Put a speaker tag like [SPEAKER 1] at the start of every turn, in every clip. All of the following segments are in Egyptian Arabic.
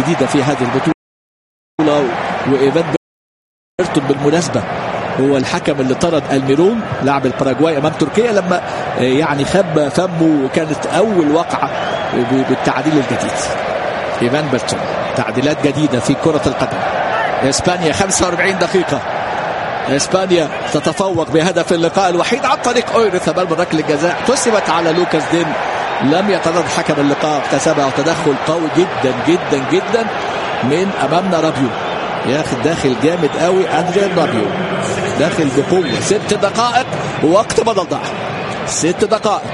[SPEAKER 1] جديده في هذه البطوله وايفان بيرتون بالمناسبه هو الحكم اللي طرد الميرون لاعب الباراجواي امام تركيا لما يعني خب فمه وكانت اول وقعه بالتعديل الجديد ايفان بيرتون تعديلات جديده في كره القدم اسبانيا 45 دقيقه اسبانيا تتفوق بهدف اللقاء الوحيد عن طريق اويرث امام ركله الجزاء حسبت على لوكاس دين لم يتردد حكم اللقاء احتسبها وتدخل قوي جدا جدا جدا من امامنا رابيو ياخد داخل جامد قوي اندريا رابيو داخل بقوه ست دقائق ووقت بدل ضاع ست دقائق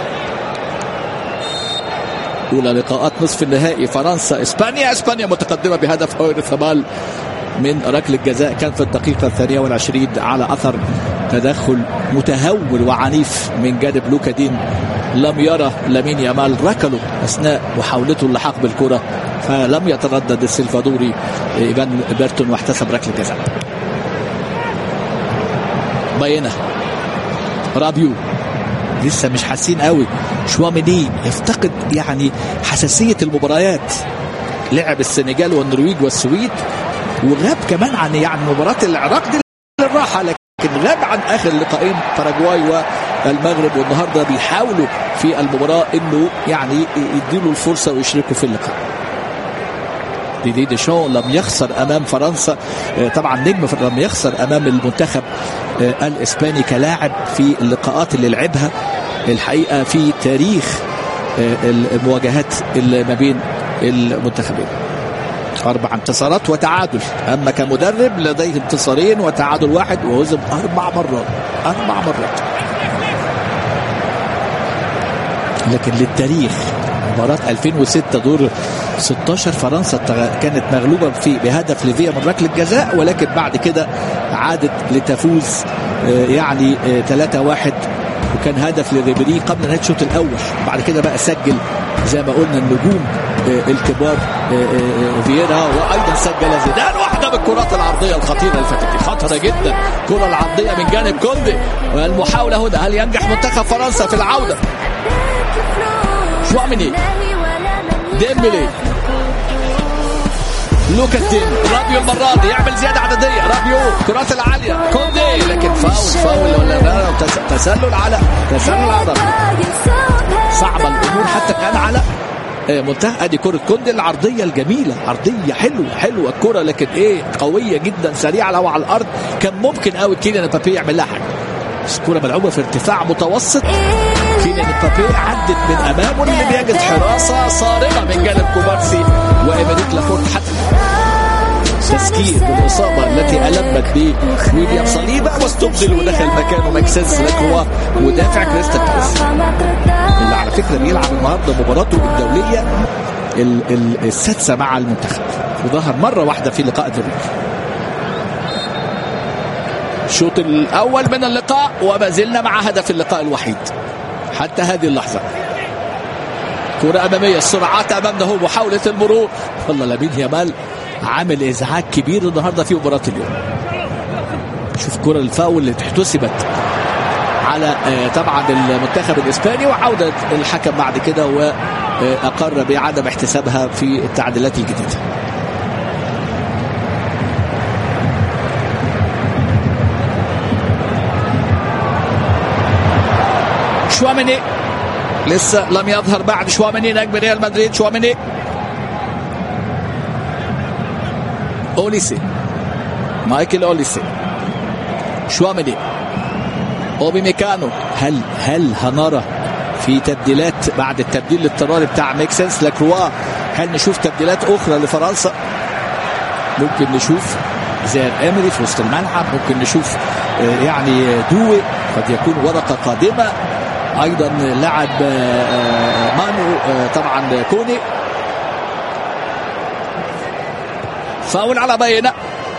[SPEAKER 1] اولى لقاءات نصف النهائي فرنسا اسبانيا اسبانيا متقدمه بهدف اويرث مال من ركله جزاء كان في الدقيقه الثانيه والعشرين على اثر تدخل متهور وعنيف من جانب لوكا دين لم يرى لامين يامال ركله اثناء محاولته اللحاق بالكره فلم يتردد السلفادوري ايفان بيرتون واحتسب ركله جزاء باينه رابيو لسه مش حاسين قوي شواميني يفتقد يعني حساسيه المباريات لعب السنغال والنرويج والسويد وغاب كمان عن يعني مباراه العراق دي للراحه لكن غاب عن اخر لقاءين باراجواي والمغرب والنهارده بيحاولوا في المباراه انه يعني يديله الفرصه ويشركوا في اللقاء ديدي ديشون لم يخسر امام فرنسا طبعا نجم لم يخسر امام المنتخب الاسباني كلاعب في اللقاءات اللي لعبها الحقيقه في تاريخ المواجهات اللي ما بين المنتخبين أربع انتصارات وتعادل أما كمدرب لديه انتصارين وتعادل واحد وهزم أربع مرات أربع مرات لكن للتاريخ مباراة 2006 دور 16 فرنسا كانت مغلوبة في بهدف ليفيا من ركلة جزاء ولكن بعد كده عادت لتفوز يعني 3-1 وكان هدف لريبيري قبل نهايه الشوط الاول بعد كده بقى سجل زي ما قلنا النجوم الكبار فييرا وايضا سجل زيدان واحده من الكرات العرضيه الخطيره اللي فاتت دي خطره جدا الكره العرضيه من جانب كوندي والمحاوله هنا هل ينجح منتخب فرنسا في العوده شواميني ديمبلي لوكاس دين رابيو المرة دي يعمل زيادة عددية رابيو كرات العالية كوندي لكن فاول فاول ولا لا تسلل على تسلل على صعبة الأمور حتى الآن على منتهى ادي كرة كوندي العرضية الجميلة عرضية حلوة حلوة الكرة لكن ايه قوية جدا سريعة لو على الأرض كان ممكن قوي كيليان مبابي يعمل لها حاجة بس الكرة ملعوبة في ارتفاع متوسط كيليان مبابي عدت من امامه اللي بيجد حراسة صارمة من جانب كوبارسي وإيمانيك لافورت حتى تسكير بالاصابه التي المت بويليام صليبه واستبدل ودخل مكانه ماكسيس لاكروا مدافع كريستال بالاس اللي على فكره بيلعب النهارده مباراته الدوليه السادسه مع المنتخب وظهر مره واحده في لقاء الدوري الشوط الاول من اللقاء وما زلنا مع هدف اللقاء الوحيد حتى هذه اللحظه كرة أمامية السرعات أمامنا هو محاولة المرور والله لامين يامال عامل إزعاج كبير النهاردة في مباراة اليوم شوف كرة الفاول اللي احتسبت على طبعا المنتخب الإسباني وعودة الحكم بعد كده وأقر بعدم احتسابها في التعديلات الجديدة شواميني لسه لم يظهر بعد شواميني نجم ريال مدريد شواميني اوليسي مايكل اوليسي شواميني اوبي ميكانو هل هل هنرى في تبديلات بعد التبديل الاضطراري بتاع ميكسنس لاكروا هل نشوف تبديلات اخرى لفرنسا ممكن نشوف زي امري في وسط الملعب ممكن نشوف يعني دوي قد يكون ورقه قادمه ايضا لعب مانو طبعا كوني فاول على بينه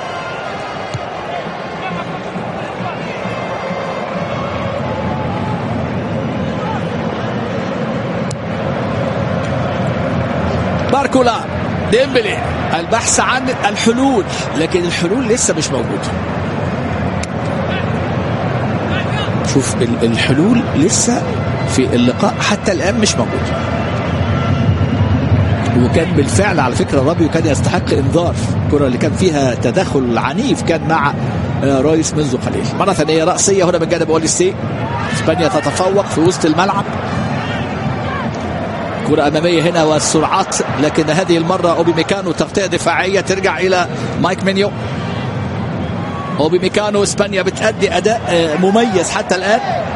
[SPEAKER 1] باركولا ديمبلي البحث عن الحلول لكن الحلول لسه مش موجوده شوف الحلول لسه في اللقاء حتى الان مش موجوده وكان بالفعل على فكره رابيو كان يستحق انذار الكره اللي كان فيها تدخل عنيف كان مع رويس منذ قليل مره ثانيه راسيه هنا من جانب اوليسي اسبانيا تتفوق في وسط الملعب كرة أمامية هنا والسرعات لكن هذه المرة أوبي ميكانو تغطية دفاعية ترجع إلى مايك مينيو أوبي ميكانو إسبانيا بتأدي أداء مميز حتى الآن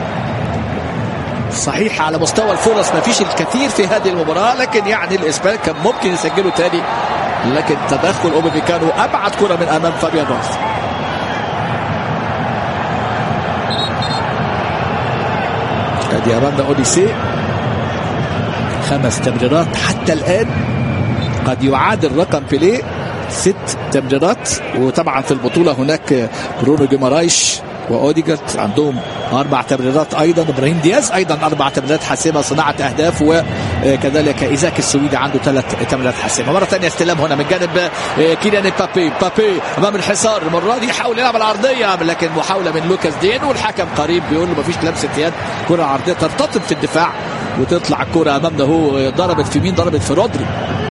[SPEAKER 1] صحيح على مستوى الفرص ما فيش الكثير في هذه المباراة لكن يعني الإسبان كان ممكن يسجلوا تاني لكن تدخل أوبي ميكانو أبعد كرة من أمام فابيان روث ادي امامنا اوديسي خمس تمريرات حتى الان قد يعادل رقم بيليه ست تمريرات وطبعا في البطوله هناك برونو جيمارايش واوديجارد عندهم اربع تمريرات ايضا ابراهيم دياز ايضا اربع تمريرات حاسمه صناعه اهداف وكذلك ايزاك السويدي عنده ثلاث تمريرات حاسمه مره ثانيه استلام هنا من جانب كيليان بابي بابي امام الحصار المره دي يحاول يلعب العرضيه لكن محاوله من لوكاس دين والحكم قريب بيقول له مفيش لمسه يد كره عرضيه ترتطم في الدفاع وتطلع الكره امامنا هو ضربت في مين ضربت في رودري